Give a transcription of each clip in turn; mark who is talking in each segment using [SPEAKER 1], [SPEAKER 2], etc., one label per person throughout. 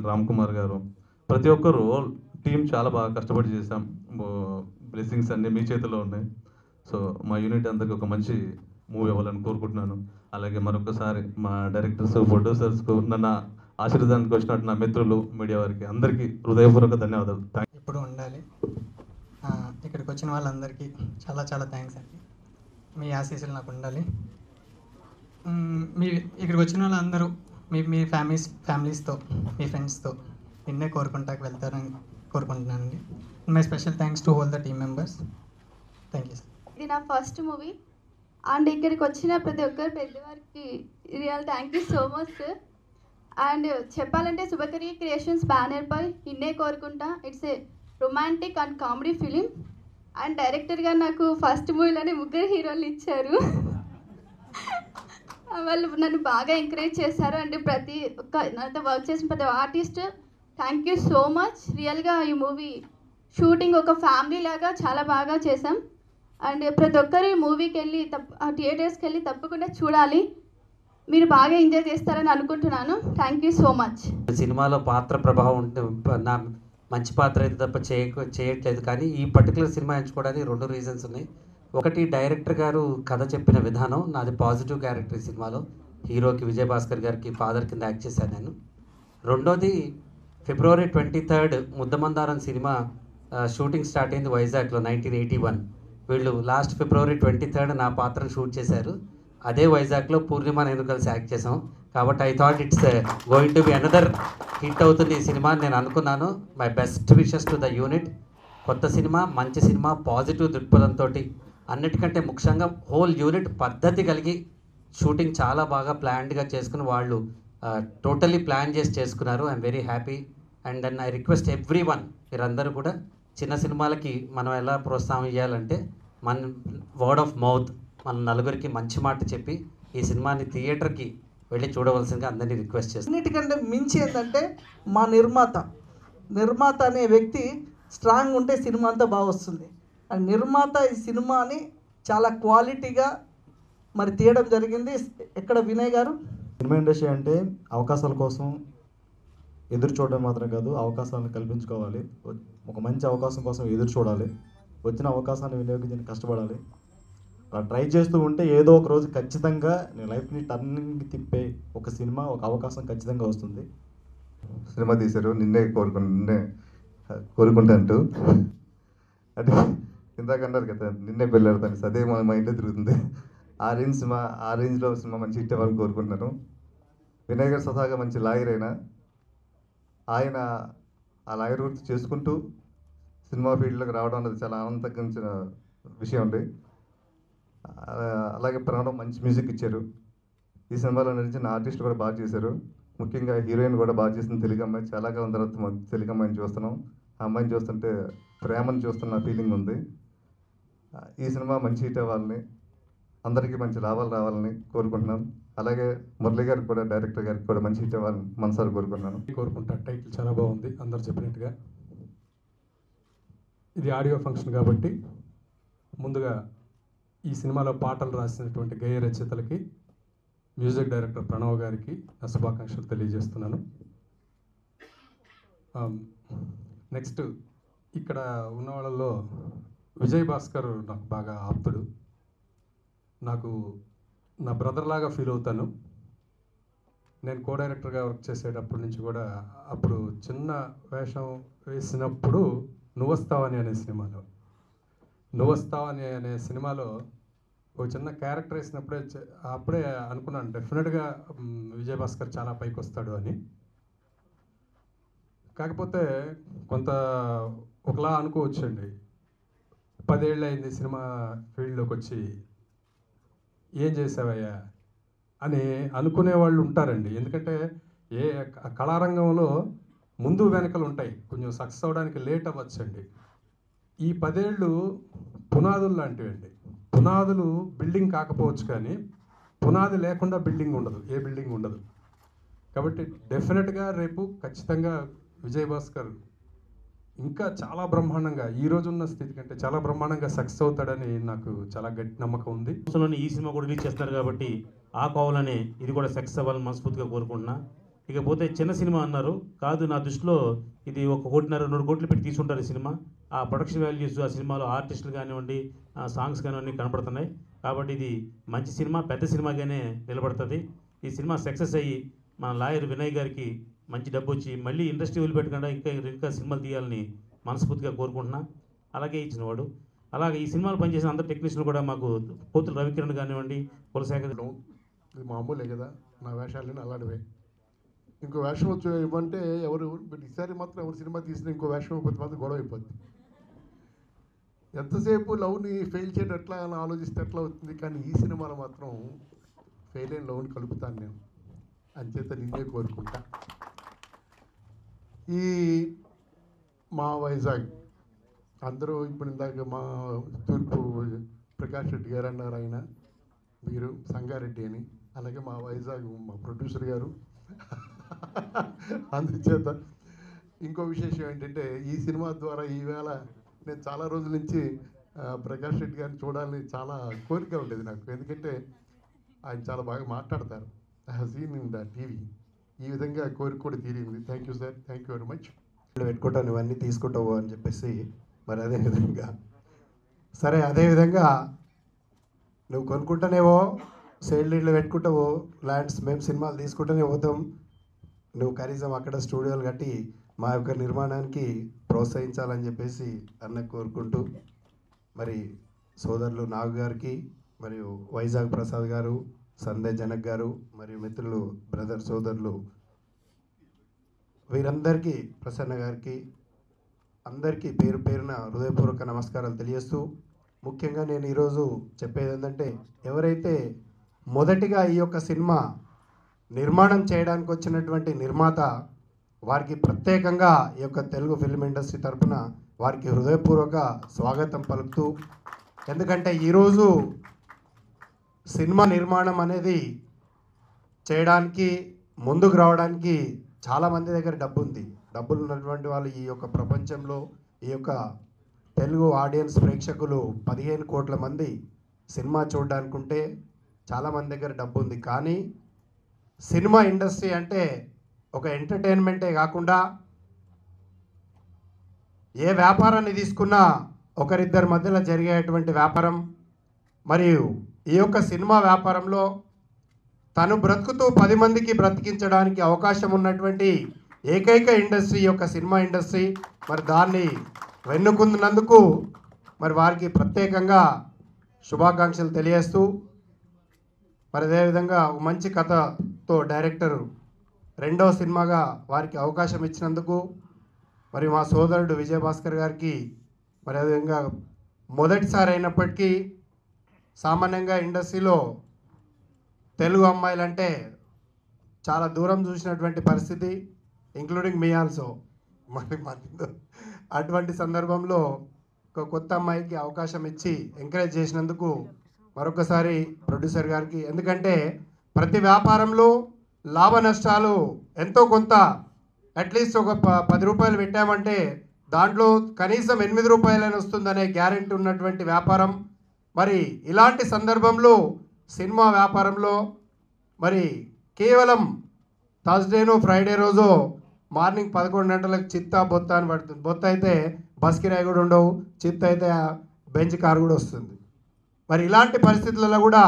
[SPEAKER 1] and Ram Kumar గారు ప్రతి ఒక్కరు టీం చాలా బాగా కష్టపడి చేసాం బ్లెస్సింగ్స్ అన్నీ మీ చేతిలో ఉన్నాయి సో మా యూనిట్ అందరికి ఒక మంచి మూవీ అవ్వాలని కోరుకుంటున్నాను అలాగే మరొకసారి మా డైరెక్టర్స్ ప్రొడ్యూసర్స్కు నన్ను ఆశీర్వాదానికి వచ్చినట్టు నా మిత్రులు మీడియా వారికి అందరికీ హృదయపూర్వక ధన్యవాదాలు థ్యాంక్
[SPEAKER 2] ఎప్పుడు ఉండాలి ఆ, ఇక్కడికి వచ్చిన వాళ్ళందరికీ చాలా చాలా థ్యాంక్స్ అండి మీ ఆశీస్సులు నాకు ఉండాలి మ్మ్, మీ ఇక్కడికి వచ్చిన వాళ్ళందరూ మీ మీ ఫ్యామిలీస్ ఫ్యామిలీస్తో మీ ఫ్రెండ్స్తో నిన్నే కోరుకుంటాకి వెళ్తారని కోరుకుంటున్నానండి my special thanks to whole the team members thank you sir
[SPEAKER 3] ఇది నా ఫస్ట్ మూవీ అండ్ ఇక్కడికి వచ్చిన ప్రతి ఒక్కరు పెద్దవారికి real thank you so much sir and చెప్పాలంటే శుభకరి క్రియేషన్స్ బ్యానర్ పై ఇన్నే కోరుకుంటా it's a romantic and comedy film and డైరెక్టర్గా నాకు ఫస్ట్ మూవీలోనే ముగ్గురు హీరోలు ఇచ్చారు వాళ్ళు నన్ను బాగా ఎంకరేజ్ చేశారు అండ్ ప్రతి ఒక్క నాతో వర్క్ చేసిన ప్రతి artist thank you so much రియల్గా ఈ మూవీ షూటింగ్ ఒక ఫ్యామిలీ లాగా చాలా బాగా చేసాం అండ్ ప్రతి ఒక్కరు ఈ మూవీకి వెళ్ళి తప్ప థియేటర్స్కి వెళ్ళి తప్పకుండా చూడాలి మీరు బాగా ఎంజాయ్ చేస్తారని అనుకుంటున్నాను థ్యాంక్ యూ సో మచ్
[SPEAKER 4] సినిమాలో పాత్ర ప్రభావం ఉంటే ప- నా మంచి పాత్ర అయితే తప్ప చేయ చేయట్లేదు కానీ ఈ పర్టికులర్ సినిమా ఎంచుకోవడానికి రెండు రీజన్స్ ఉన్నాయి ఒకటి డైరెక్టర్ గారు కథ చెప్పిన విధానం నాది పాజిటివ్ క్యారెక్టర్ ఈ సినిమాలో హీరోకి విజయభాస్కర్ గారికి ఫాదర్ కింద యాక్ట్ చేశాను నేను రెండోది ఫిబ్రవరి ట్వంటీ థర్డ్ ముద్దమందారం సినిమా ఆ, షూటింగ్ స్టార్ట్ అయింది వైజాగ్లో నైన్టీన్ ఎయిటీ వన్ వీళ్ళు లాస్ట్ ఫిబ్రవరి ట్వంటీ థర్డ్ నా పాత్రను షూట్ చేశారు అదే వైజాగ్లో పూర్ణిమ నేను కలిసి యాక్ట్ చేసాం కాబట్టి I thought it's going to be another hit అవుతుంది ఈ సినిమా అని నేను అనుకున్నాను my best wishes to the unit కొత్త సినిమా మంచి సినిమా పాజిటివ్ దృక్పథంతో అన్నిటికంటే ముఖ్యంగా హోల్ యూనిట్ పద్ధతి కలిగి షూటింగ్ చాలా బాగా ప్లాన్డ్గా చేసుకుని వాళ్ళు టోటల్లీ ప్లాన్ చేసి చేసుకున్నారు I'm very happy and then I request everyone మీరందరూ కూడా చిన్న సినిమాలకి మనం ఎలా ప్రోత్సాహం ఇవ్వాలంటే మన వర్డ్ ఆఫ్ మౌత్ మన నలుగురికి మంచి మాట చెప్పి ఈ సినిమాని థియేటర్కి వెళ్ళి చూడవలసిందిగా అందరినీ రిక్వెస్ట్ చేస్తాను
[SPEAKER 5] అన్నిటికంటే మించి ఏంటంటే మా నిర్మాత నిర్మాత అనే వ్యక్తి స్ట్రాంగ్ ఉంటే సినిమా అంతా బాగా వస్తుంది అండ్ నిర్మాత ఈ సినిమాని చాలా క్వాలిటీగా మరి తీయడం జరిగింది ఎక్కడ వినయ్ గారు
[SPEAKER 6] సినిమా ఇండస్ట్రీ అంటే అవకాశాల కోసం ఎదురు చూడడం మాత్రం కాదు అవకాశాలను కల్పించుకోవాలి ఒక మంచి అవకాశం కోసం ఎదురు చూడాలి వచ్చిన అవకాశాన్ని వినియోగించి కష్టపడాలి అలా ట్రై చేస్తూ ఉంటే ఏదో ఒక రోజు ఖచ్చితంగా నీ లైఫ్ని టర్నింగ్ తిప్పే ఒక సినిమా ఒక అవకాశం ఖచ్చితంగా వస్తుంది
[SPEAKER 7] సినిమా తీశారు నిన్నే కోరుకు నిన్నే కోరుకుంటాంటూ అంటే ఇందాక అన్నారు కదా నిన్నే పెళ్ళాడతాను అదే మన మైండ్లో తిరుగుతుంది ఆ రేంజ్ సినిమా ఆ రేంజ్లో సినిమా మంచి హిట్ అవ్వాలని కోరుకుంటున్నాను వినయ్ గారు స్వతహాగా మంచి లాయర్ అయినా ఆయన ఆ లాయర్ వృత్తి చేసుకుంటూ సినిమా ఫీల్డ్లోకి రావడం అనేది చాలా ఆనందకరించిన విషయం అండి ఆ- అలాగే ప్రాణం మంచి మ్యూజిక్ ఇచ్చారు ఈ సినిమాలో నటించిన ఆర్టిస్ట్ కూడా బాగా చేశారు ముఖ్యంగా హీరోయిన్ కూడా బాగా చేసిన తెలుగు అమ్మాయి చాలా కాలం తర్వాత మన తెలుగు అమ్మాయిని చూస్తున్నాం ఆ అమ్మాయిని చూస్తుంటే ప్రేమను చూస్తున్న ఫీలింగ్ ఉంది ఆ, ఈ సినిమా మంచి హిట్ అవ్వాలని అందరికీ మంచి లాభాలు రావాలని కోరుకుంటున్నాం అలాగే మురళి గారికి కూడా డైరెక్టర్ గారికి కూడా మంచి హిట్ అవ్వాలని మనసారి కోరుకుంటున్నాను
[SPEAKER 8] కోరుకుంటా టైటిల్ చాలా బాగుంది అందరు చెప్పినట్టుగా ఇది ఆడియో ఫంక్షన్ కాబట్టి ముందుగా ఈ సినిమాలో పాటలు రాసినటువంటి గేయ రచయితలకి మ్యూజిక్ డైరెక్టర్ ప్రణవ్ గారికి నా శుభాకాంక్షలు తెలియజేస్తున్నాను నెక్స్ట్ ఇక్కడ ఉన్న వాళ్ళలో విజయ్ భాస్కర్ నాకు బాగా ఆప్తుడు నాకు నా బ్రదర్ లాగా ఫీల్ అవుతాను నేను కో డైరెక్టర్గా వర్క్ చేసేటప్పటి నుంచి కూడా అప్పుడు చిన్న వేషం వేసినప్పుడు నువ్వొస్తావని అనే సినిమాలో నువ్వొస్తావని అనే సినిమాలో ఒక చిన్న క్యారెక్టర్ వేసినప్పుడే చ- అప్పుడే అనుకున్నాను డెఫినెట్గా మ్, విజయ్ భాస్కర్ చాలా పైకి వస్తాడు అని కాకపోతే కొంత ఒకలా అనుకోవచ్చండి పదేళ్ళు అయింది సినిమా ఫీల్డ్లోకి వచ్చి ఏం చేసావయ్యా అని అనుకునే వాళ్ళు ఉంటారండి ఎందుకంటే ఏ క- కళారంగంలో ముందు వెనకలు ఉంటాయి కొంచెం సక్సెస్ అవ్వడానికి లేట్ అవ్వచ్చండి ఈ పదేళ్ళు పునాదులు లాంటివండి పునాదులు బిల్డింగ్ కాకపోవచ్చు కానీ పునాది లేకుండా బిల్డింగ్ ఉండదు ఏ బిల్డింగ్ ఉండదు కాబట్టి డెఫినెట్గా రేపు ఖచ్చితంగా విజయ్ భాస్కర్ ఇంకా చాలా బ్రహ్మాండంగా ఈ రోజున్న స్థితి కంటే చాలా బ్రహ్మాండంగా సక్సెస్ అవుతాడని నాకు చాలా గట్టి నమ్మకం ఉంది
[SPEAKER 9] సంవత్సరంలోనే ఈ సినిమా కూడా రిలీజ్ చేస్తున్నారు కాబట్టి ఆ కోవలనే ఇది కూడా సక్సెస్ అవ్వాలని మనస్ఫూర్తిగా కోరుకుంటున్నా ఇకపోతే చిన్న సినిమా అన్నారు కాదు నా దృష్టిలో ఇది ఒక కోటిన్నర రెండు కోట్లు పెట్టి తీసుకుంటారు ఈ సినిమా ఆ ప్రొడక్షన్ వాల్యూస్ ఆ సినిమాలో ఆర్టిస్టులు కానివ్వండి ఆ సాంగ్స్ కానివ్వండి కనపడుతున్నాయి కాబట్టి ఇది మంచి సినిమా పెద్ద సినిమాగానే నిలబడుతుంది ఈ సినిమా సక్సెస్ అయ్యి మన లాయర్ వినయ్ గారికి మంచి డబ్బు వచ్చి మళ్ళీ ఇండస్ట్రీ వదిలిపెట్టకుండా ఇంకా ఇంకా సినిమాలు తీయాలని మనస్ఫూర్తిగా కోరుకుంటున్నా అలాగే ఇచ్చినవాడు అలాగే ఈ సినిమాలో పనిచేసిన అందరు టెక్నీషియన్లు కూడా మాకు పోతులు రవికిరణ్ కానివ్వండి కులశేఖర్
[SPEAKER 10] ఇది మామూలే కదా నా వేషాలని అలాంటివే ఇంకో వేషం వచ్చి ఇవ్వంటే ఎవరు బట్ ఈసారి మాత్రం ఎవరు సినిమా తీసిన ఇంకో వేషం ఇవ్వకపోతే మాత్రం గొడవ అయిపోద్ది ఎంతసేపు లవ్ని ఫెయిల్ చేయడం ఎట్లా అని ఆలోచిస్తే ఎట్లా అవుతుంది కానీ ఈ సినిమాలో మాత్రం ఫెయిల్ అయిన లవ్ని కలుపుతాను నేను అంచేత నిన్నే కోరుకుంటా ఈ మా వైజాగ్ అందరూ ఇప్పుడు ఇందాక మా తూర్పు ప్రకాష్ రెడ్డి గారు అన్నారు ఆయన మీరు సంగారెడ్డి అని అలాగే మా వైజాగ్ మా ప్రొడ్యూసర్ గారు అందుచేత ఇంకో విశేషం ఏంటంటే ఈ సినిమా ద్వారా ఈవేళ నేను చాలా రోజుల నుంచి ఆ, ప్రకాష్ రెడ్డి గారిని చూడాలని చాలా కోరిక ఉండేది నాకు ఎందుకంటే ఆయన చాలా బాగా మాట్లాడతారు I have seen in the TV ఈ విధంగా కోరిక కూడా తీరింది thank you sir thank you very much
[SPEAKER 11] పెట్టుకుంటావు ఇవన్నీ తీసుకుంటావు అని చెప్పేసి మరి అదే విధంగా సరే అదే విధంగా నువ్వు కొనుక్కుంటానేవో సేల్ డీడ్లు పెట్టుకుంటావు ల్యాండ్స్ మేము సినిమాలు తీసుకుంటూనే పోతాం నువ్వు కనీసం అక్కడ స్టూడియోలు కట్టి మా యొక్క నిర్మాణానికి ప్రోత్సహించాలని చెప్పేసి అన్న కోరుకుంటూ మరి సోదరులు నాగు గారికి మరియు వైజాగ్ ప్రసాద్ గారు సందయ్ జనక్ గారు మరియు మిత్రులు బ్రదర్ సోదరులు వీరందరికీ ప్రసన్న గారికి అందరికీ పేరు పేరున హృదయపూర్వక నమస్కారాలు తెలియజేస్తూ ముఖ్యంగా నేను ఈరోజు చెప్పేది ఏంటంటే ఎవరైతే మొదటిగా ఈ యొక్క సినిమా నిర్మాణం చేయడానికి వచ్చినటువంటి నిర్మాత వారికి ప్రత్యేకంగా ఈ యొక్క తెలుగు ఫిల్మ్ ఇండస్ట్రీ తరపున వారికి హృదయపూర్వక స్వాగతం పలుకుతూ ఎందుకంటే ఈరోజు సినిమా నిర్మాణం అనేది చేయడానికి ముందుకు రావడానికి చాలామంది దగ్గర డబ్బు ఉంది డబ్బులు ఉన్నటువంటి వాళ్ళు ఈ యొక్క ప్రపంచంలో ఈ యొక్క తెలుగు ఆడియన్స్ ప్రేక్షకులు పదిహేను కోట్ల మంది సినిమా చూడడానికి ఉంటే చాలామంది దగ్గర డబ్బు ఉంది కానీ సినిమా ఇండస్ట్రీ అంటే ఒక ఎంటర్టైన్మెంటే కాకుండా ఏ వ్యాపారాన్ని తీసుకున్నా ఒకరిద్దరి మధ్యలో జరిగేటువంటి వ్యాపారం మరియు ఈ యొక్క సినిమా వ్యాపారంలో తను బ్రతుకుతూ పది మందికి బ్రతికించడానికి అవకాశం ఉన్నటువంటి ఏకైక ఇండస్ట్రీ ఈ యొక్క సినిమా ఇండస్ట్రీ మరి దాన్ని వెన్నుకుందున్నందుకు మరి వారికి ప్రత్యేకంగా శుభాకాంక్షలు తెలియజేస్తూ మరి అదేవిధంగా ఒక మంచి కథతో డైరెక్టర్ రెండవ సినిమాగా వారికి అవకాశం ఇచ్చినందుకు మరి మా సోదరుడు విజయభాస్కర్ గారికి మరి అదేవిధంగా మొదటిసారి అయినప్పటికీ సామాన్యంగా ఇండస్ట్రీలో తెలుగు అమ్మాయిలంటే చాలా దూరం చూసినటువంటి పరిస్థితి ఇంక్లూడింగ్ మీ ఆల్సో మరి మన అటువంటి సందర్భంలో ఒక కొత్త అమ్మాయికి అవకాశం ఇచ్చి ఎంకరేజ్ చేసినందుకు మరొకసారి ప్రొడ్యూసర్ గారికి ఎందుకంటే ప్రతి వ్యాపారంలో లాభ నష్టాలు ఎంతో కొంత అట్లీస్ట్ ఒక ప పది రూపాయలు పెట్టామంటే దాంట్లో కనీసం ఎనిమిది రూపాయలైనా వస్తుందనే గ్యారెంటీ ఉన్నటువంటి వ్యాపారం మరి ఇలాంటి సందర్భంలో సినిమా వ్యాపారంలో మరి కేవలం థర్స్డేను ఫ్రైడే రోజు మార్నింగ్ పదకొండు గంటలకు చిత్తా బొత్త అని పడుతుంది బొత్త అయితే బస్ కిరాయి కూడా ఉండవు చిత్త అయితే బెంచ్ కార్ కూడా వస్తుంది మరి ఇలాంటి పరిస్థితులలో కూడా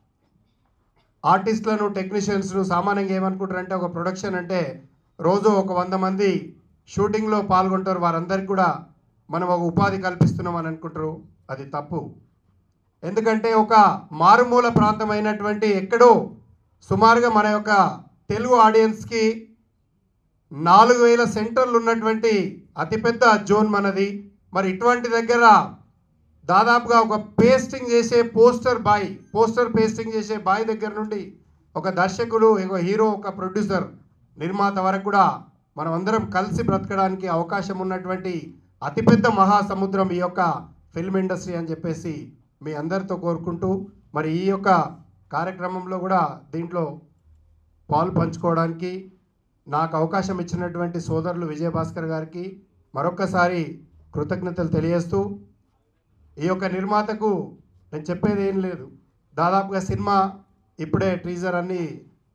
[SPEAKER 11] ఆర్టిస్టులను టెక్నీషియన్స్ను సామాన్యంగా ఏమనుకుంటారంటే ఒక ప్రొడక్షన్ అంటే రోజు ఒక వంద మంది షూటింగ్లో పాల్గొంటారు వారందరికీ కూడా మనం ఒక ఉపాధి కల్పిస్తున్నాం అని అనుకుంటారు అది తప్పు ఎందుకంటే ఒక మారుమూల ప్రాంతం అయినటువంటి ఎక్కడో సుమారుగా మన యొక్క తెలుగు ఆడియన్స్కి నాలుగు వేల సెంటర్లు ఉన్నటువంటి అతిపెద్ద జోన్ మనది మరి ఇటువంటి దగ్గర దాదాపుగా ఒక పేస్టింగ్ చేసే పోస్టర్ బాయ్ పోస్టర్ పేస్టింగ్ చేసే బాయ్ దగ్గర నుండి ఒక దర్శకుడు ఒక హీరో ఒక ప్రొడ్యూసర్ నిర్మాత వరకు కూడా మనం అందరం కలిసి బ్రతకడానికి అవకాశం ఉన్నటువంటి అతిపెద్ద మహాసముద్రం ఈ యొక్క ఫిల్మ్ ఇండస్ట్రీ అని చెప్పేసి మీ అందరితో కోరుకుంటూ మరి ఈ యొక్క కార్యక్రమంలో కూడా దీంట్లో పాలు పంచుకోవడానికి నాకు అవకాశం ఇచ్చినటువంటి సోదరులు విజయభాస్కర్ గారికి మరొక్కసారి కృతజ్ఞతలు తెలియజేస్తూ ఈ యొక్క నిర్మాతకు నేను చెప్పేది ఏం లేదు దాదాపుగా సినిమా ఇప్పుడే టీజర్ అన్నీ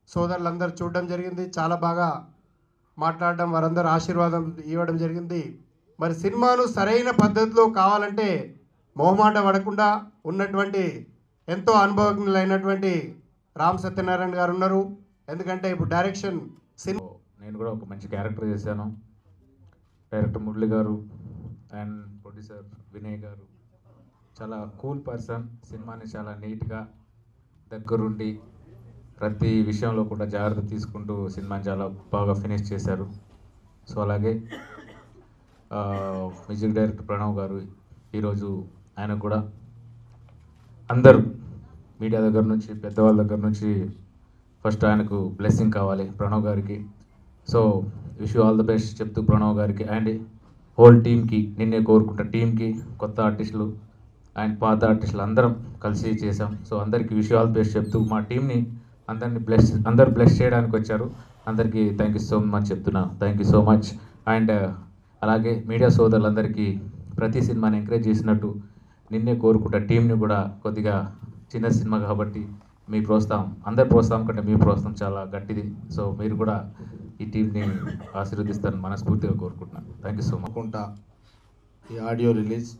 [SPEAKER 11] సోదరులందరూ చూడడం జరిగింది చాలా బాగా మాట్లాడడం వారందరూ ఆశీర్వాదం ఇవ్వడం జరిగింది మరి సినిమాను సరైన పద్ధతిలో కావాలంటే మొహమాట పడకుండా ఉన్నటువంటి ఎంతో అనుభవజ్ఞులైనటువంటి రామ్ సత్యనారాయణ గారు ఉన్నారు ఎందుకంటే ఇప్పుడు డైరెక్షన్ సినిమా
[SPEAKER 12] నేను కూడా ఒక మంచి క్యారెక్టర్ చేశాను డైరెక్టర్ మురళి గారు అండ్ ప్రొడ్యూసర్ వినయ్ గారు చాలా కూల్ పర్సన్ సినిమాని చాలా నీట్గా దగ్గరుండి ప్రతి విషయంలో కూడా జాగ్రత్త తీసుకుంటూ సినిమాని చాలా బాగా ఫినిష్ చేశారు సో అలాగే ఆ, మ్యూజిక్ డైరెక్టర్ ప్రణవ్ గారు ఈరోజు ఆయన కూడా అందరూ మీడియా దగ్గర నుంచి పెద్దవాళ్ళ దగ్గర నుంచి ఫస్ట్ ఆయనకు బ్లెస్సింగ్ కావాలి ప్రణవ్ గారికి so wish you all the best చెప్తూ ప్రణవ్ గారికి అండ్ హోల్ టీమ్కి నిన్నే కోరుకుంటా టీంకి కొత్త ఆర్టిస్టులు అండ్ పాత ఆర్టిస్టులు అందరం కలిసి చేసాం సో అందరికీ విష్ ఆల్ బెస్ట్ చెప్తూ మా టీంని అందరిని బ్లెస్ అందరు బ్లెస్ చేయడానికి వచ్చారు అందరికీ థ్యాంక్ యూ సో మచ్ చెప్తున్నా thank you so much and అలాగే మీడియా సోదరులందరికీ ప్రతి సినిమాని ఎంకరేజ్ చేసినట్టు నిన్నే కోరుకుంటా టీంని కూడా కొద్దిగా చిన్న సినిమా కాబట్టి మీ ప్రోత్సాహం అందరి ప్రోత్సాహం కంటే మీ ప్రోత్సాహం చాలా గట్టిది సో మీరు కూడా ఈ టీంని ఆశీర్వదిస్తారని మనస్ఫూర్తిగా కోరుకుంటున్నాను థ్యాంక్ యూ సో మచ్
[SPEAKER 13] అనుకుంటా ఈ ఆడియో రిలీజ్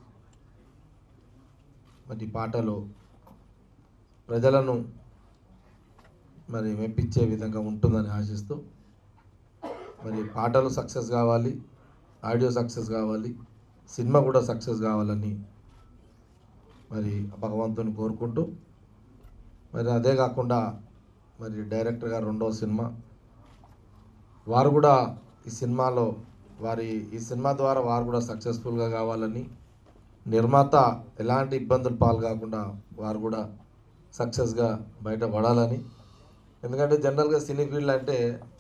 [SPEAKER 13] మరి ఈ పాటలు ప్రజలను మరి మెప్పించే విధంగా ఉంటుందని ఆశిస్తూ మరి పాటలు సక్సెస్ కావాలి ఆడియో సక్సెస్ కావాలి సినిమా కూడా సక్సెస్ కావాలని మరి భగవంతుని కోరుకుంటూ మరి అదే కాకుండా మరి డైరెక్టర్ గారు రెండవ సినిమా వారు కూడా ఈ సినిమాలో వారి ఈ సినిమా ద్వారా వారు కూడా సక్సెస్ఫుల్గా కావాలని నిర్మాత ఎలాంటి ఇబ్బందులు పాలు కాకుండా వారు కూడా సక్సెస్గా బయట పడాలని ఎందుకంటే జనరల్గా సినీ ఫీల్డ్ అంటే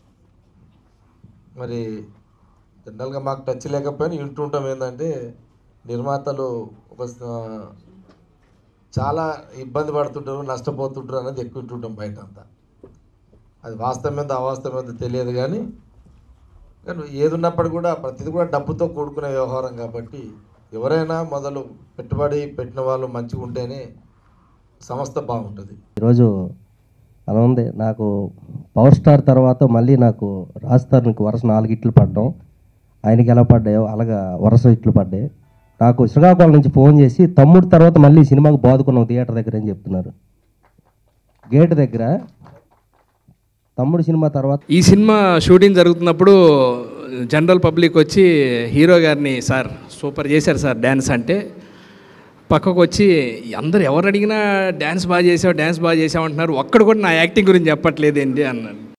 [SPEAKER 13] మరి జనరల్గా మాకు టచ్ లేకపోయినా వింటుంటాం ఏంటంటే నిర్మాతలు ఒక స- చాలా ఇబ్బంది పడుతుంటారు నష్టపోతుంటారు అనేది ఎక్కువ వింటుంటాం బయట అంతా అది వాస్తవం మీద అవాస్తవం మీద తెలియదు కానీ కానీ ఏది ఉన్నప్పుడు కూడా ప్రతిది కూడా డబ్బుతో కూడుకునే వ్యవహారం కాబట్టి ఎవరైనా మొదలు పెట్టుబడి పెట్టిన వాళ్ళు మంచిగా ఉంటేనే సంస్థ బాగుంటుంది
[SPEAKER 14] ఈరోజు అలా ఉంది నాకు పవర్ స్టార్ తర్వాత మళ్ళీ నాకు రాజస్థాన్కి వరుస నాలుగు ఇట్లు పడ్డం ఆయనకి ఎలా పడ్డాయో అలాగా వరుస ఇట్లు పడ్డాయి నాకు శ్రీకాకుళం నుంచి ఫోన్ చేసి తమ్ముడు తర్వాత మళ్ళీ సినిమాకి బాదుకున్నాం థియేటర్ దగ్గర అని చెప్తున్నారు గేట్ దగ్గర తమ్ముడు సినిమా తర్వాత
[SPEAKER 15] ఈ సినిమా షూటింగ్ జరుగుతున్నప్పుడు జనరల్ పబ్లిక్ వచ్చి హీరో గారిని సార్ సూపర్ చేశారు సార్ డ్యాన్స్ అంటే పక్కకు వచ్చి అందరు ఎవరు అడిగినా డ్యాన్స్ బాగా చేసావు డ్యాన్స్ బాగా చేసావు అంటున్నారు ఒక్కడు కూడా నా యాక్టింగ్ గురించి చెప్పట్లేదేంటి అన్నాడు